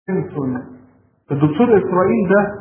سيمسون الدكتور إسرائيل ده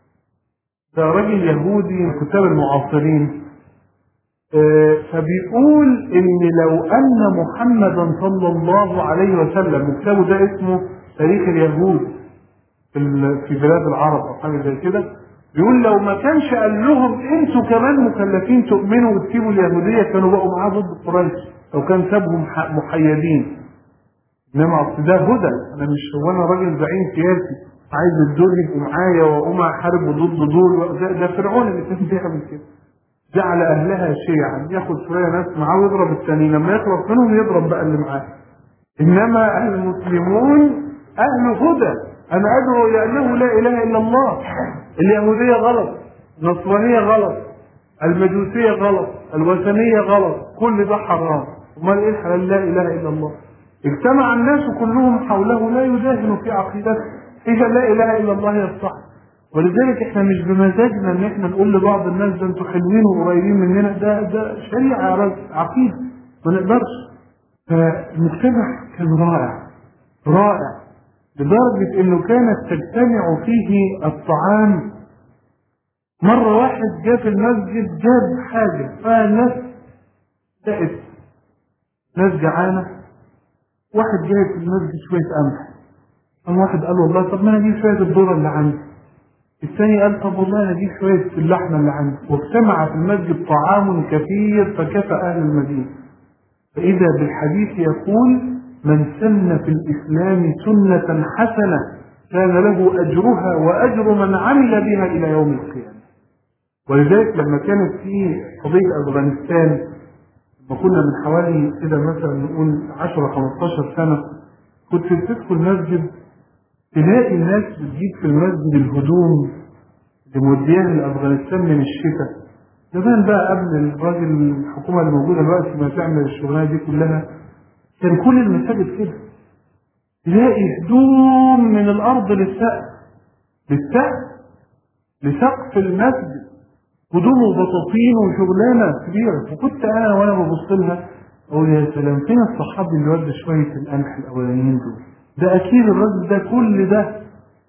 ده راجل يهودي من كتاب المعاصرين آه، فبيقول ان لو ان محمدا صلى الله عليه وسلم وكتابه ده اسمه تاريخ اليهود في ال- في بلاد العرب او حاجه زي كده بيقول لو ما كانش قال لهم انتوا كمان مكلفين تؤمنوا وتسيبوا اليهوديه كانوا بقوا معاه ضد قريش لو كان سابهم ح- محيدين انما اصل ده هدى انا مش هو انا راجل زعيم سياسي عايز الدول يبقوا معايا واقوم احارب ضد دول ده, ده فرعون اللي كان بيعمل كده جعل اهلها شيعا ياخد شويه ناس معاه ويضرب التانيين لما يخلص منهم يضرب بقى اللي معاه انما المسلمون اهل هدى انا ادعو الى انه لا اله الا الله اليهوديه غلط النصرانيه غلط المجوسيه غلط الوثنيه غلط كل ده حرام امال ايه الحلال لا اله الا الله اجتمع الناس كلهم حوله لا يداهن في عقيدته هي لا اله الا الله هي الصح ولذلك احنا مش بمزاجنا ان احنا نقول لبعض الناس ده انتوا حلوين وقريبين مننا ده ده شريعه يا راجل عقيده ما نقدرش فالمجتمع كان رائع رائع لدرجة انه كانت تجتمع فيه الطعام مرة واحد جاء في المسجد جاب حاجة فالناس لقت ناس جعانة واحد جايب في المسجد شوية قمح قام واحد قال والله طب ما انا اجيب شوية الذرة اللي عندي الثاني قال طب والله انا اجيب شوية اللحمة اللي عندي واجتمع في المسجد طعام كثير فكفى اهل المدينة فإذا بالحديث يقول من سن في الإسلام سنة حسنة كان له أجرها وأجر من عمل بها إلى يوم القيامة ولذلك لما كانت في قضية أفغانستان لما كنا من حوالي كده مثلا نقول 10 15 سنة كنت تدخل المسجد تلاقي الناس بتجيب في المسجد الهدوم اللي مودياها لأفغانستان من الشتاء زمان بقى قبل الراجل الحكومة اللي موجودة دلوقتي ما تعمل الشغلانة دي كلها كان كل المساجد كده تلاقي هدوم من الأرض للسقف للسقف لسقف المسجد هدوم وبطاطين وشغلانة كبيرة فكنت أنا وأنا ببص لها أقول يا سلام فين الصحابي اللي ودى شوية القمح الأولانيين دول ده أكيد الراجل ده كل ده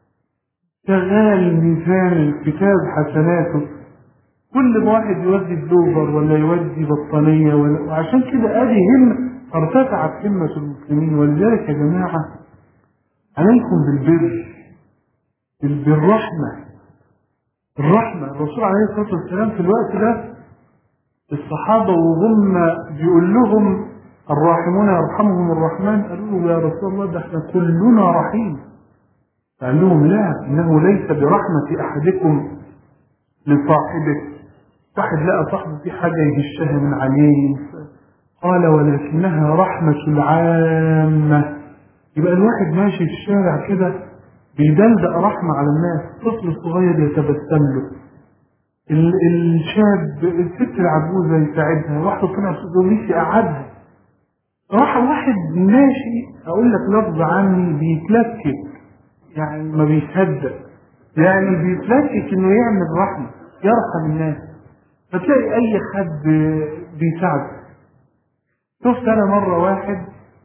شغال ميزان كتاب حسناته كل ما واحد يودي بلوفر ولا يودي بطانية ولا وعشان كده ادي همة ارتفعت همة المسلمين ولذلك يا جماعة عليكم بالبر بال- بالرحمة الرحمة الرسول عليه الصلاة والسلام في الوقت ده الصحابة وهم بيقول لهم الراحمون يرحمهم الرحمن قالوا له يا رسول الله ده احنا كلنا رحيم قال لهم لا انه ليس برحمة احدكم لصاحبه واحد لقى صاحبه في حاجة يهشها من عليه قال ولكنها رحمة العامة يبقى الواحد ماشي في الشارع كده بيدلدق رحمة على الناس طفل صغير يتبسم له ال- الشاب الست العجوزة يساعدها واحدة طلعت تقول يقعدها راح واحد ماشي اقول لك لفظ عني بيتلكك يعني ما بيصدق يعني بيتلكك انه يعمل رحمة يرحم الناس فتلاقي اي حد بيساعده شفت انا مرة واحد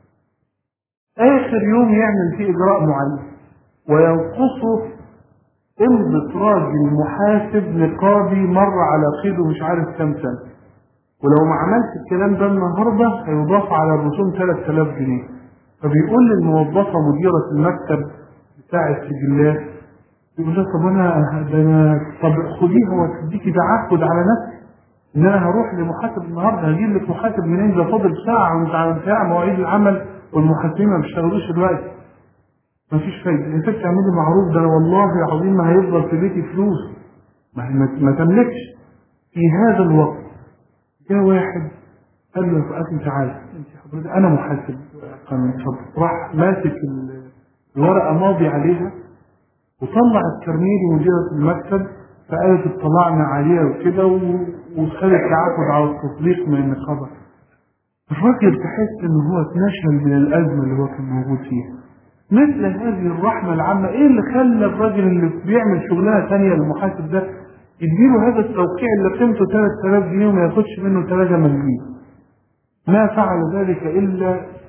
اخر يوم يعمل فيه اجراء معين وينقصه امضة راجل محاسب نقابي مر على قيده مش عارف كام سنة ولو ما عملت الكلام ده النهاردة هيضاف على الرسوم 3000 جنيه فبيقول للموظفة مديرة المكتب بتاع السجلات يقول لها طب انا ده انا طب خديها وتديكي تعهد على نفسي ان انا هروح لمحاسب النهارده هجيب لك محاسب منين ده فاضل ساعه وانت على ساعه مواعيد العمل والمحاسبين ما بيشتغلوش دلوقتي مفيش فايده انت بتعملي معروف ده انا والله العظيم ما هيفضل في بيتي فلوس ما, ما, ما تملكش في هذا الوقت جاء واحد قال له يا اخي تعالى انت حضرتك انا محاسب قانون اتفضل راح ماسك ال- الورقه ماضي عليها وطلع الكرنيلي مديرة المكتب فقالت اطلعنا عليها وكده و- وخدت تعاقد على التطبيق من النقابة الراجل تحس ان هو اتنشل من الازمة اللي هو كان موجود فيها مثل هذه الرحمة العامة ايه اللي خلى الراجل اللي بيعمل شغلانة ثانية المحاسب ده يديله هذا التوقيع اللي قيمته 3000 جنيه وما ياخدش منه 3 مليون ما فعل ذلك الا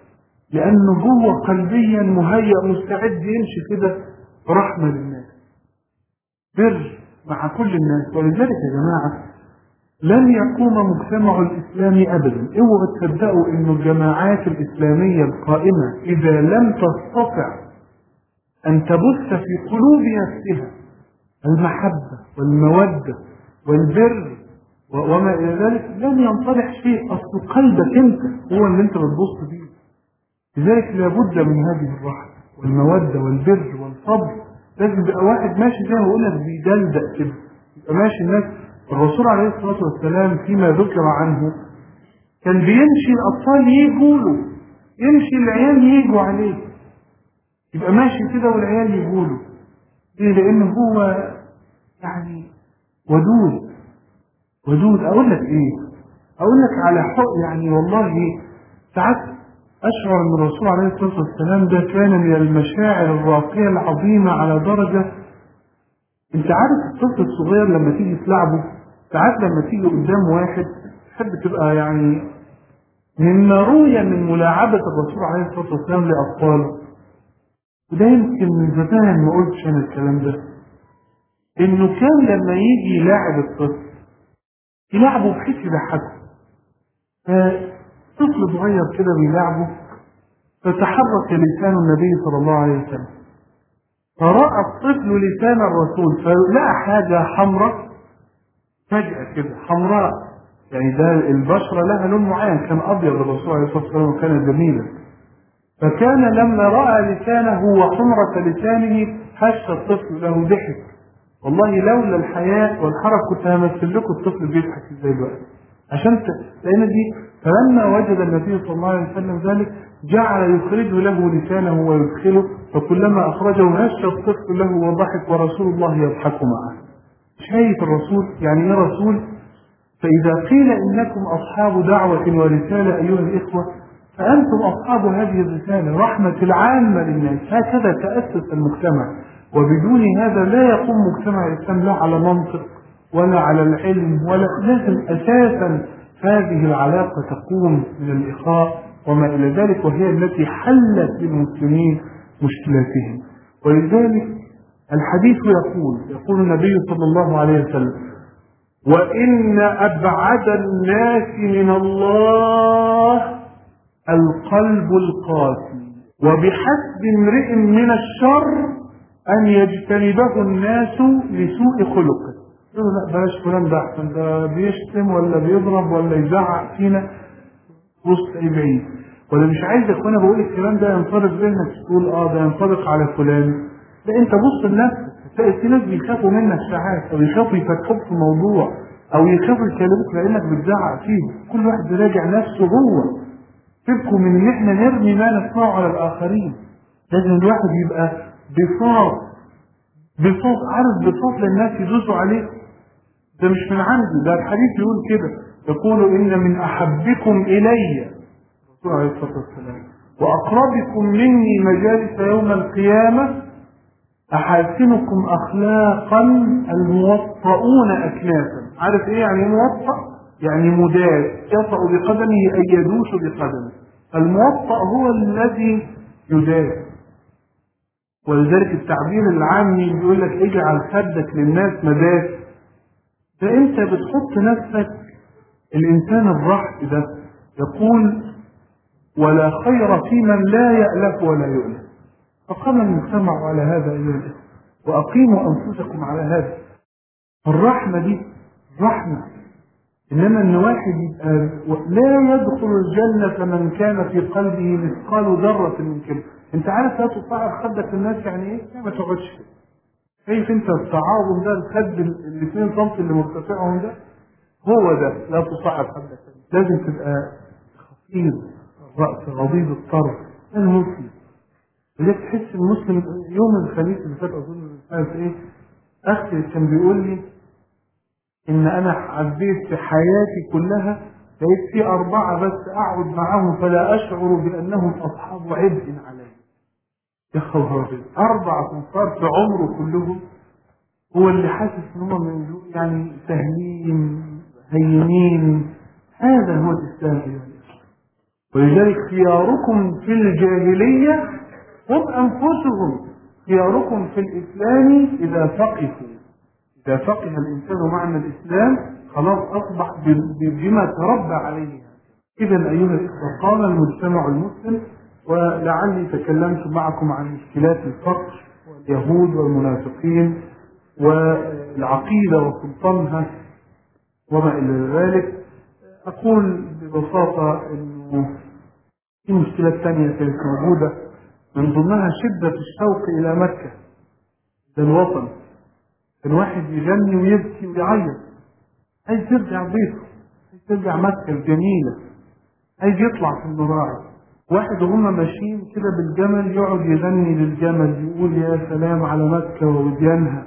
لأنه هو قلبيا مهيأ مستعد يمشي كده رحمة للناس بر مع كل الناس ولذلك يا جماعة لن يقوم مجتمع الإسلامي أبدا اوعوا تصدقوا أن الجماعات الإسلامية القائمة إذا لم تستطع أن تبث في قلوب نفسها المحبة والمودة والبر وما إلى ذلك لن ينطلح شيء أصل قلبك أنت هو اللي أنت بتبص فيه لذلك لابد من هذه الرحمة والمودة والبر والصبر لازم يبقى واحد ماشي زي ما بقول لك بيدلدق كده يبقى ماشي الناس الرسول عليه الصلاة والسلام فيما ذكر عنه كان بيمشي الأطفال يجوا له يمشي العيال يجوا عليه يبقى ماشي كده والعيال يجوا له ليه؟ لأنه هو يعني ودود ودود أقول لك إيه؟ أقول لك على حق يعني والله ساعات أشعر أن الرسول عليه الصلاة والسلام ده كان من المشاعر الراقية العظيمة على درجة أنت عارف الطفل الصغير لما تيجي تلعبه ساعات لما تيجي قدام واحد تحب تبقى يعني مما روي من ملاعبة الرسول عليه الصلاة والسلام لأطفاله وده يمكن من زمان ما قلتش أنا الكلام ده إنه كان لما يجي يلاعب الطفل يلعبه بحيث يضحكه فطفل صغير كده بيلعبه فتحرك لسان النبي صلى الله عليه وسلم فرأى الطفل لسان الرسول فلقى حاجة حمراء فجأة كده حمراء يعني ده البشرة لها لون معين كان أبيض الرسول عليه الصلاة والسلام وكان جميلا فكان لما رأى لسانه وحمرة لسانه هش الطفل له ضحك والله لولا الحياة والحرج كنت همثل لكم الطفل بيضحك ازاي دلوقتي عشان ت... لأن دي فلما وجد النبي صلى الله عليه وسلم ذلك جعل يخرج له لسانه ويدخله فكلما أخرجه هش الطفل له وضحك ورسول الله يضحك معه شايف الرسول يعني ايه رسول فإذا قيل إنكم أصحاب دعوة ورسالة أيها الإخوة فأنتم أصحاب هذه الرسالة رحمة العامة للناس هكذا تأسس المجتمع وبدون هذا لا يقوم مجتمع الإسلام لا على منطق ولا على العلم ولا لازم أساسا هذه العلاقة تقوم من الإخاء وما إلى ذلك وهي التي حلت للمسلمين مشكلاتهم ولذلك الحديث يقول يقول النبي صلى الله عليه وسلم وإن أبعد الناس من الله القلب القاسي وبحسب امرئ من الشر أن يجتنبه الناس لسوء خلقه يقولوا لا بلاش فلان ده أحسن ده بيشتم ولا بيضرب ولا يزعق فينا وسط بعيد ولا مش عايز يا اخوانا بقول الكلام ده ينطبق ذهنك تقول اه ده ينطبق على فلان لا انت بص لنفسك تلاقي في ناس بيخافوا منك ساعات او يخافوا يفتحوك في موضوع او يخافوا يكلموك لانك بتزعق فيه كل واحد بيراجع نفسه هو سيبكم من ان احنا نرمي ما نسمعه على الاخرين لازم الواحد يبقى بساط بساط عارف بساط للناس يدوسوا عليه ده مش من عندي ده الحديث يقول كده يقول ان من احبكم الي الرسول عليه الصلاه والسلام واقربكم مني مجالس يوم القيامه احاسنكم اخلاقا الموطؤون اكنافا عارف ايه يعني موطأ يعني مداد يطأ بقدمه اي يدوس بقدمه الموطأ هو الذي يداد ولذلك التعبير العامي بيقول لك اجعل خدك للناس مداد ده انت بتحط نفسك الانسان الرحب ده يقول ولا خير في من لا يألف ولا يؤلف فقام المجتمع على هذا أيها الإخوة وأقيموا أنفسكم على هذا الرحمة دي رحمة إنما إن واحد يبقى لا يدخل الجنة من كان في قلبه مثقال ذرة من كبر أنت عارف لا تصعر خدك للناس يعني إيه؟ ما تقعدش شايف أنت التعاظم ده الخد الاثنين سم اللي مرتفعهم ده هو ده لا تصعر خدك لازم تبقى خفيض الرأس غضيض الطرف المسلم لذلك تحس المسلم يوم الخميس اللي فات اظن عارف ايه اختي كان بيقول لي ان انا عديت في حياتي كلها لقيت في اربعه بس اقعد معاهم فلا اشعر بانهم اصحاب عبء علي يا خبر اربع انفار في عمره كلهم هو اللي حاسس ان هم من يعني سهلين هينين هذا هو الاسلام ايها ولذلك خياركم في الجاهلية هم أنفسهم خياركم في الإسلام إذا فقهوا إذا فقه الإنسان معنى الإسلام خلاص أصبح بما تربى عليه إذا أيها الإخوة قام المجتمع المسلم ولعلي تكلمت معكم عن مشكلات الفقر واليهود والمنافقين والعقيدة وسلطانها وما إلى ذلك أقول ببساطة أنه في مشكلة ثانية كانت موجودة من ضمنها شدة الشوق إلى مكة للوطن الواحد يغني ويبكي ويعيط عايز يرجع بيته عايز يرجع مكة الجميلة عايز يطلع في المراعي واحد وهم ماشيين كده بالجمل يقعد يغني للجمل يقول يا سلام على مكة ووديانها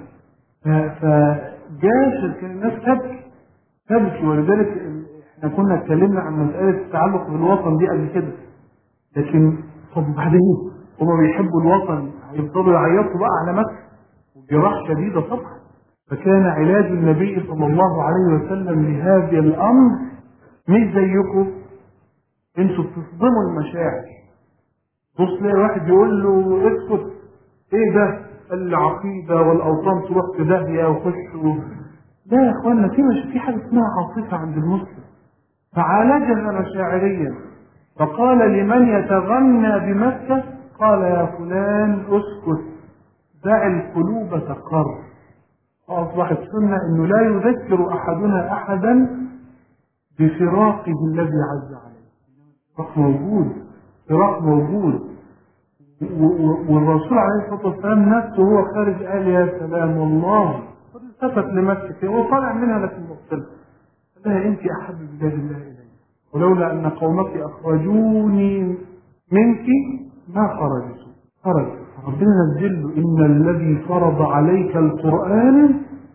فجاشر كان الناس تبكي تبكي ولذلك احنا كنا اتكلمنا عن مسألة التعلق بالوطن دي قبل كده لكن طب بعدين هما بيحبوا الوطن هيفضلوا يعيطوا بقى على مكة وجراح شديدة طبعا فكان علاج النبي صلى الله عليه وسلم لهذا الأمر مش زيكم انتوا بتصدموا المشاعر بص تلاقي واحد يقول له اسكت ايه ده العقيدة والأوطان تروح في داهية وخش و... لا يا اخوانا في مش في حاجة اسمها عاطفة عند المسلم فعالجها مشاعريا فقال لمن يتغنى بمكة قال يا فلان اسكت دع القلوب تقر فأصبحت سنة أنه لا يذكر أحدنا أحدا بفراقه الذي عز عليه فراق موجود فراق موجود والرسول عليه الصلاة والسلام نفسه هو خارج قال يا سلام والله التفت لمكة هو طالع منها لكن مختلف قال لها أنت أحب بلاد الله إلي ولولا أن قومك أخرجوني منك ما خرجت خرج ربنا نزل له إن الذي فرض عليك القرآن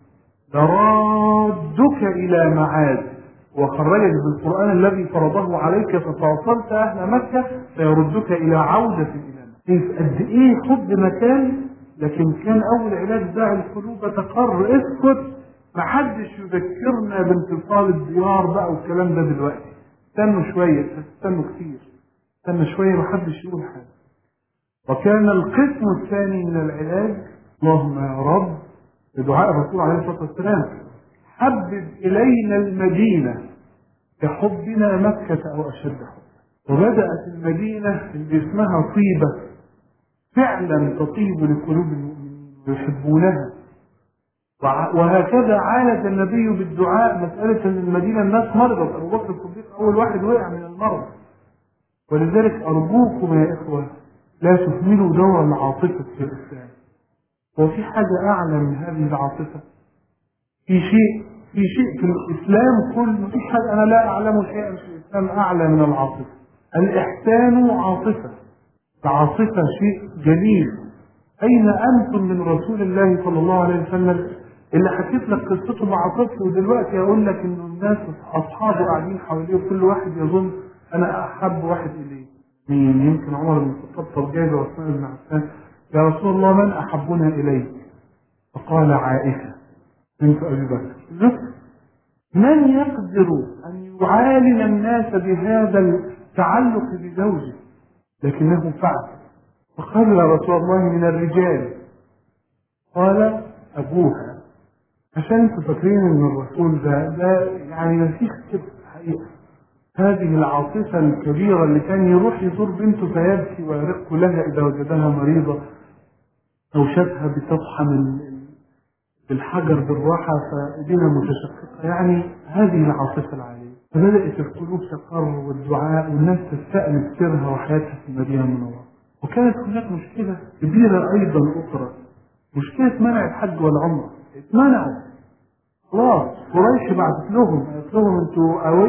لرادك إلى معاد وخرجك بالقرآن الذي فرضه عليك ففاصلت أهل مكة فيردك إلى عودة إلى مكة قد إيه خد مكان لكن كان أول علاج داع القلوب تقر اسكت محدش يذكرنا بانتصال الديار بقى والكلام ده دلوقتي استنوا شوية استنوا كتير استنوا شوية محدش يقول حاجة وكان القسم الثاني من العلاج اللهم يا رب بدعاء الرسول عليه الصلاة والسلام حبب إلينا المدينة كحبنا مكة أو أشد حب وبدأت المدينة اللي اسمها طيبة فعلا تطيب لقلوب المؤمنين ويحبونها وهكذا عالج النبي بالدعاء مسألة أن المدينة الناس مرضت أبو بكر الصديق أول واحد وقع من المرض ولذلك أرجوكم يا إخوة لا تهملوا دور العاطفة في الإسلام هو في حاجة أعلى من هذه العاطفة في شيء في شيء في الإسلام كله في حاجة أنا لا أعلم شيئا في الإسلام أعلى من العاطفة الإحسان عاطفة العاطفة شيء جليل أين أنتم من رسول الله صلى الله عليه وسلم اللي حكيت لك قصته مع طفل ودلوقتي أقول لك إنه الناس أصحابه قاعدين حواليه وكل واحد يظن أنا أحب واحد إليه مين يمكن عمر بن الخطاب طب جايب عثمان بن عفان يا رسول الله من أحبنا إليك فقال عائشة بنت أبي بكر ذكر من يقدر أن يعالج الناس بهذا التعلق بزوجه لكنه فعل فقال يا رسول الله من الرجال قال أبوها عشان انتوا فاكرين ان الرسول ده ده يعني ما فيش كده حقيقة هذه العاطفة الكبيرة اللي كان يروح يزور بنته فيبكي ويرق لها إذا وجدها مريضة أو شافها بتطحن الحجر بالراحة فإيدينا متشققة يعني هذه العاطفة العالية فبدأت القلوب تقر والدعاء والناس تستأنف سرها وحياتها في المدينة المنورة وكانت هناك مشكلة كبيرة أيضا أخرى مشكلة منع الحج والعمرة اتمنعوا خلاص قريش بعثت لهم قالت لهم انتوا